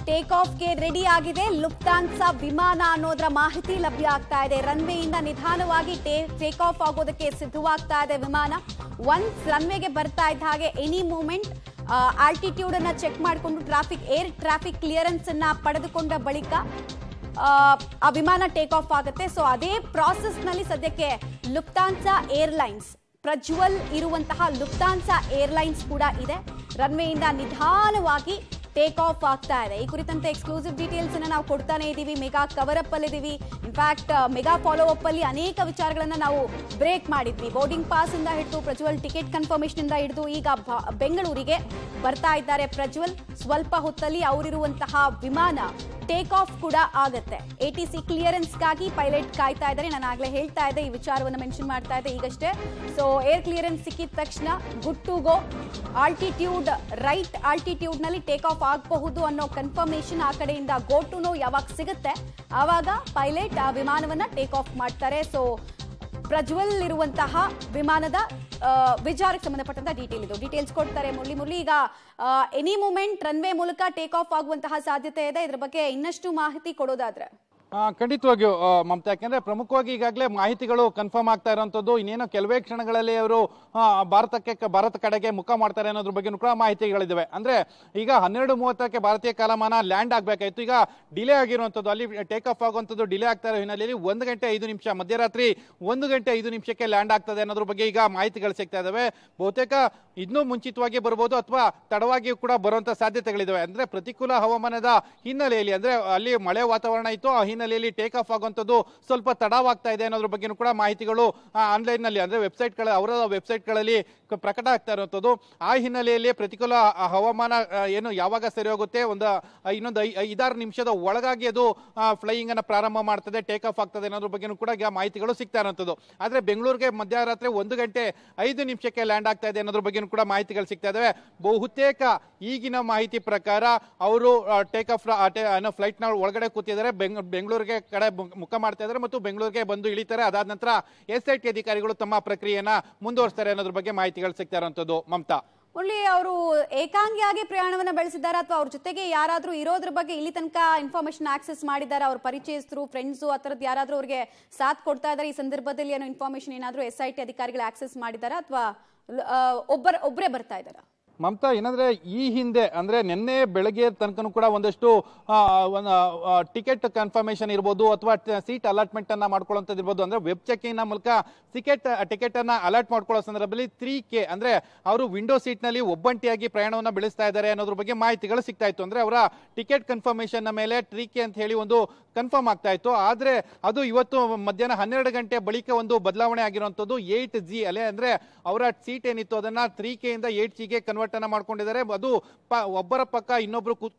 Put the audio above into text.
take ಆಫ್ಗೆ ready ಆಗಿದೆ Lufthansa ವಿಮಾನ ಅನ್ನೋದರ ಮಾಹಿತಿ ಲಭ್ಯ ಆಗ್ತಾ ಇದೆ ರನ್ವೇಯಿಂದ ನಿಧಾನವಾಗಿ ಟೇಕ್ ಆಫ್ ಆಗೋದಕ್ಕೆ ಸಿದ್ಧವಾಗ್ತಾ ಇದೆ ವಿಮಾನ ಒನ್ಸ್ ರನ್ವೇಗೆ ಬರ್ತಾ ಇದ್ದ ಹಾಗೆ ಎನಿ ಮೂಮೆಂಟ್ ಆಲ್ಟಿಟ್ಯೂಡ್ ಅನ್ನ ಚೆಕ್ ಮಾಡಿಕೊಂಡು ಟ್ರಾಫಿಕ್ ಏರ್ ಟ್ರಾಫಿಕ್ ಕ್ಲಿಯರೆನ್ಸ್ ಅನ್ನ ಪಡೆದುಕೊಂಡ ಬಳಿಕ ಆ, ಆ ವಿಮಾನ ಟೇಕ್ ಆಫ್ ಆಗುತ್ತೆ ಸೊ ಅದೇ ಪ್ರಾಸೆಸ್ ನಲ್ಲಿ ಸದ್ಯಕ್ಕೆ ಲುಫ್ತಾನ್ಸಾ ಏರ್ಲೈನ್ಸ್ ಪ್ರಜ್ವಲ್ ಇರುವಂತಹ ಲುಫ್ತಾನ್ಸಾ ಏರ್ಲೈನ್ಸ್ ಕೂಡ ಇದೆ ರನ್ವೇಯಿಂದ ನಿಧಾನವಾಗಿ ಟೇಕ್ ಆಫ್ ಆಗ್ತಾ ಇದೆ ಈ ಕುರಿತಂತೆ ಎಕ್ಸ್ಕ್ಲೂಸಿವ್ ಡೀಟೇಲ್ಸ್ ಅನ್ನ ನಾವು ಕೊಡ್ತಾನೆ ಇದ್ದೀವಿ ಮೆಗಾ ಕವರ್ ಅಪ್ ಅಲ್ಲಿ ಇದೀವಿ ಇನ್ಫ್ಯಾಕ್ಟ್ ಮೆಗಾ ಫಾಲೋ ಅಪ್ ಅಲ್ಲಿ ಅನೇಕ ವಿಚಾರಗಳನ್ನ ನಾವು ಬ್ರೇಕ್ ಮಾಡಿದ್ವಿ ಬೋರ್ಡಿಂಗ್ ಪಾಸ್ ಇಂದ ಹಿಡಿದು ಪ್ರಜ್ವಲ್ ಟಿಕೆಟ್ ಕನ್ಫರ್ಮೇಶನ್ ಇಂದ ಹಿಡಿದು ಈಗ ಭ- ಬೆಂಗಳೂರಿಗೆ ಬರ್ತಾ ಇದ್ದಾರೆ ಪ್ರಜ್ವಲ್ ಸ್ವಲ್ಪ ಹೊತ್ತಲ್ಲಿ ಅವರಿರುವಂತಹ ವಿಮಾನ ಟೇಕ್ ಆಫ್ ಕೂಡ ಆಗತ್ತೆ ಎ ಟಿ ಸಿ ಕ್ಲಿಯರೆನ್ಸ್ಗಾಗಿ ಪೈಲಟ್ ಕಾಯ್ತಾ ಇದ್ದಾರೆ ನಾನು ಆಗ್ಲೇ ಹೇಳ್ತಾ ಇದ್ದೆ ಈ ವಿಚಾರವನ್ನು ಮೆನ್ಷನ್ ಮಾಡ್ತಾ ಇದ್ದೆ ಈಗಷ್ಟೇ ಸೊ ಏರ್ ಕ್ಲಿಯರೆನ್ಸ್ ಸಿಕ್ಕಿದ ತಕ್ಷಣ good to go altitude right altitude ನಲ್ಲಿ ಟೇಕ್ ಆಫ್ ಆಗಬಹುದು ಅನ್ನೋ ಕನ್ಫರ್ಮೇಶನ್ ಆ ಕಡೆಯಿಂದ ಗೋ ಟು ನೋ ಯಾವಾಗ ಸಿಗುತ್ತೆ ಆವಾಗ ಪೈಲಟ್ ಆ ವಿಮಾನವನ್ನ ಟೇಕ್ ಆಫ್ ಮಾಡ್ತಾರೆ ಸೊ ಪ್ರಜ್ವಲ್ ಇರುವಂತಹ ವಿಮಾನದ ಆ, ವಿಚಾರಕ್ಕೆ ಸಂಬಂಧಪಟ್ಟಂತ ಡೀಟೇಲ್ ಇದು ಡೀಟೇಲ್ಸ್ ಕೊಡ್ತಾರೆ ಮುರಳಿ ಮುರಳಿ ಈಗ ಎನಿ ಮೂಮೆಂಟ್ ರನ್ವೇ ಮೂಲಕ ಟೇಕ್ ಆಫ್ ಆಗುವಂತಹ ಸಾಧ್ಯತೆ ಇದೆ ಇದ್ರ ಬಗ್ಗೆ ಇನ್ನಷ್ಟು ಮಾಹಿತಿ ಕೊಡೋದಾದ್ರೆ ಆ, ಖಂಡಿತವಾಗಿಯೂ ಆ, ಮಮತಾ ಯಾಕೆಂದ್ರೆ ಪ್ರಮುಖವಾಗಿ ಈಗಾಗಲೇ ಮಾಹಿತಿಗಳು ಕನ್ಫರ್ಮ್ ಆಗ್ತಾ ಇರುವಂತದ್ದು ಇನ್ನೇನೋ ಕೆಲವೇ ಕ್ಷಣಗಳಲ್ಲಿ ಅವರು ಆ, ಭಾರತಕ್ಕೆ ಕ- ಭಾರತ ಕಡೆಗೆ ಮುಖ ಮಾಡ್ತಾರೆ ಅನ್ನೋದ್ರ ಬಗ್ಗೆ ಕೂಡ ಮಾಹಿತಿಗಳಿದ್ದಾವೆ ಅಂದ್ರೆ ಈಗ ಹನ್ನೆರಡು ಮೂವತ್ತಕ್ಕೆ ಭಾರತೀಯ ಕಾಲಮಾನ ಲ್ಯಾಂಡ್ ಆಗ್ಬೇಕಾಯ್ತು ಈಗ ಡಿಲೇ ಆಗಿರುವಂತದ್ದು ಅಲ್ಲಿ ಟೇಕ್ ಆಫ್ ಆಗುವಂತದ್ದು ಡಿಲೇ ಆಗ್ತಾ ಇರೋ ಹಿನ್ನೆಲೆಯಲ್ಲಿ ಒಂದು ಗಂಟೆ ಐದು ನಿಮಿಷ ಮಧ್ಯರಾತ್ರಿ ಒಂದು ಗಂಟೆ ಐದು ನಿಮಿಷಕ್ಕೆ ಲ್ಯಾಂಡ್ ಆಗ್ತದೆ ಅನ್ನೋದ್ರ ಬಗ್ಗೆ ಈಗ ಮಾಹಿತಿಗಳು ಸಿಗ್ತಾ ಇದಾವೆ ಬಹುತೇಕ ಇನ್ನೂ ಮುಂಚಿತವಾಗಿ ಬರ್ಬೋದು ಅಥವಾ ತಡವಾಗಿ ಕೂಡ ಬರುವಂತ ಸಾಧ್ಯತೆಗಳಿದಾವೆ ಅಂದ್ರೆ ಪ್ರತಿಕೂಲ ಹವಾಮಾನದ ಹಿನ್ನೆಲೆಯಲ್ಲಿ ಅಂದ್ರೆ ಅಲ್ಲಿ ಮಳೆ ವಾತಾವರಣ ಇತ್ತು ಆ ಹಿನ್ನೆಲೆಯಲ್ಲಿ ಟೇಕ್ ಆಫ್ ಆಗುವಂತದ್ದು ಸ್ವಲ್ಪ ತಡವಾಗ್ತಾ ಇದೆ ಅನ್ನೋದ್ರ ಬಗ್ಗೆನೂ ಕೂಡ ಮಾಹಿತಿಗಳು ಆನ್ಲೈನ್ ನಲ್ಲಿ ಅಂದ್ರೆ ವೆಬ್ಸೈಟ್ ಗಳ ಅವರ ವೆಬ್ಸೈಟ್ ಗಳಲ್ಲಿ ಕ- ಪ್ರಕಟ ಆಗ್ತಾ ಇರುವಂತದ್ದು ಆ ಹಿನ್ನೆಲೆಯಲ್ಲಿ ಪ್ರತಿಕೂಲ ಹ- ಹವಾಮಾನ ಆ, ಏನು ಯಾವಾಗ ಸರಿ ಹೋಗುತ್ತೆ ಒಂದು ಆ, ಇನ್ನೊಂದು ಐ- ಐದಾರು ನಿಮಿಷದ ಒಳಗಾಗಿ ಅದು ಫ್ಲೈಯಿಂಗ್ ಅನ್ನ ಪ್ರಾರಂಭ ಮಾಡ್ತದೆ ಟೇಕ್ ಆಫ್ ಆಗ್ತದೆ ಅನ್ನೋದ್ರ ಬಗ್ಗೆನೂ ಕೂಡ ಈಗ ಮಾಹಿತಿಗಳು ಸಿಗ್ತಾ ಇರುವಂತದ್ದು ಆದ್ರೆ ಬೆಂಗಳೂರಿಗೆ ಮಧ್ಯರಾತ್ರಿ ಒಂದು ಗಂಟೆ ಐದು ನಿಮಿಷಕ್ಕೆ ಲ್ಯಾಂಡ್ ಆಗ್ತಾ ಇದೆ ಅನ್ನೋದ್ರ ಬಗ್ಗೆನೂ ಕೂಡ ಮಾಹಿತಿಗಳು ಸಿಗ್ತಾ ಇದಾವೆ ಬಹುತೇಕ ಈಗಿನ ಮಾಹಿತಿ ಪ್ರಕಾರ ಅವರು ಟೇಕ್ ಆಫ್ ಫ್ಲೈಟ್ ನ ಒಳಗಡೆ ಕೂತಿದ್ದಾರೆ ಬೆಂಗ್- ಬೆಂಗಳೂರಿಗೆ ಕಡೆ ಮು- ಮುಖ ಮಾಡ್ತಾ ಇದ್ದಾರೆ ಮತ್ತು ಬೆಂಗಳೂರಿಗೆ ಬಂದು ಇಳಿತಾರೆ ಅದಾದ ನಂತರ ಎಸ್ ಐ ಟಿ ಅಧಿಕಾರಿಗಳು ತಮ್ಮ ಪ್ರಕ್ರಿಯೆಯನ್ನ ಮುಂದುವರಿಸ್ತಾರೆ ಅನ್ನೋದ್ರ ಬಗ್ಗೆ ಮಾಹಿತಿಗಳು ಸಿಗ್ತಾ ಇರುವಂತದ್ದು ಮಮತಾ ಮುರಳಿ ಅವರು ಏಕಾಂಗಿಯಾಗಿ ಪ್ರಯಾಣವನ್ನ ಬೆಳೆಸಿದ್ದಾರೆ ಅಥವಾ ಅವ್ರ ಜೊತೆಗೆ ಯಾರಾದ್ರೂ ಇರೋದ್ರ ಬಗ್ಗೆ ಇಲ್ಲಿ ತನಕ ಇನ್ಫಾರ್ಮೇಶನ್ ಆಕ್ಸೆಸ್ ಮಾಡಿದ್ದಾರೆ ಅವ್ರ ಪರಿಚಯಸ್ಥರು ಫ್ರೆಂಡ್ಸು ಆ ಥರದ್ದು ಯಾರಾದ್ರೂ ಅವ್ರಿಗೆ ಸಾಥ್ ಕೊಡ್ತಾ ಇದ್ದಾರೆ ಈ ಸಂದರ್ಭದಲ್ಲಿ ಏನೋ ಇನ್ಫಾರ್ಮೇಶನ್ ಏನಾದ್ರೂ ಎಸ್ ಐ ಟಿ ಅಧಿಕಾರಿಗಳು ಆಕ್ಸೆಸ್ ಮಾಡಿದಾರಾ ಅಥವಾ ಒಬ್ಬರ ಒಬ್ಬರೇ ಬರ್ತಾ ಇದ್ದಾರಾ ಮಮತಾ ಏನಂದ್ರೆ ಈ ಹಿಂದೆ ಅಂದ್ರೆ ನಿನ್ನೆ ಬೆಳಗ್ಗೆ ತನಕನೂ ಕೂಡ ಒಂದಷ್ಟು ಟಿಕೆಟ್ ಕನ್ಫರ್ಮೇಶನ್ ಇರ್ಬೋದು ಅಥವಾ ಸೀಟ್ ಅಲಾಟ್ಮೆಂಟ್ ಅನ್ನ ಮಾಡ್ಕೊಳ್ಳೋಂಥದ್ದು ಇರ್ಬೋದು ಅಂದ್ರೆ ವೆಬ್ ಚೆಕಿಂಗ್ ನ ಮೂಲಕ ಟಿಕೆಟ್ ಟಿಕೆಟ್ ಅನ್ನ ಅಲಾಟ್ ಮಾಡ್ಕೊಳ್ಳೋ ಸಂದರ್ಭದಲ್ಲಿ ತ್ರೀ ಕೆ ಅಂದ್ರೆ ಅವರು ವಿಂಡೋ ಸೀಟ್ ನಲ್ಲಿ ಒಬ್ಬಂಟಿಯಾಗಿ ಪ್ರಯಾಣವನ್ನ ಬೆಳೆಸ್ತಾ ಇದ್ದಾರೆ ಅನ್ನೋದ್ರ ಬಗ್ಗೆ ಮಾಹಿತಿಗಳು ಸಿಗ್ತಾ ಇತ್ತು ಅಂದ್ರೆ ಅವರ ಟಿಕೆಟ್ ಕನ್ಫರ್ಮೇಶನ್ ನ ಮೇಲೆ ತ್ರೀ ಕೆ ಅಂತ ಹೇಳಿ ಒಂದು ಕನ್ಫರ್ಮ್ ಆಗ್ತಾ ಇತ್ತು ಆದ್ರೆ ಅದು ಇವತ್ತು ಮಧ್ಯಾಹ್ನ ಹನ್ನೆರಡು ಗಂಟೆ ಬಳಿಕ ಒಂದು ಬದಲಾವಣೆ ಆಗಿರುವಂತದ್ದು ಏಟ್ ಜಿ ಅಲ್ಲೇ ಅಂದ್ರೆ ಅವರ ಸೀಟ್ ಏನಿತ್ತು ಅದನ್ನ ತ್ರೀ ಕೆ ಇಂದ ಏಟ್ ಜಿಗೆ ಕನ್ವರ್ಟ್ ಅನ್ನ ಮಾಡ್ಕೊಂಡಿದ್ದಾರೆ ಅದು ಪ- ಒಬ್ಬರ ಪಕ್ಕ ಇನ್ನೊಬ್ರು ಕೂತ್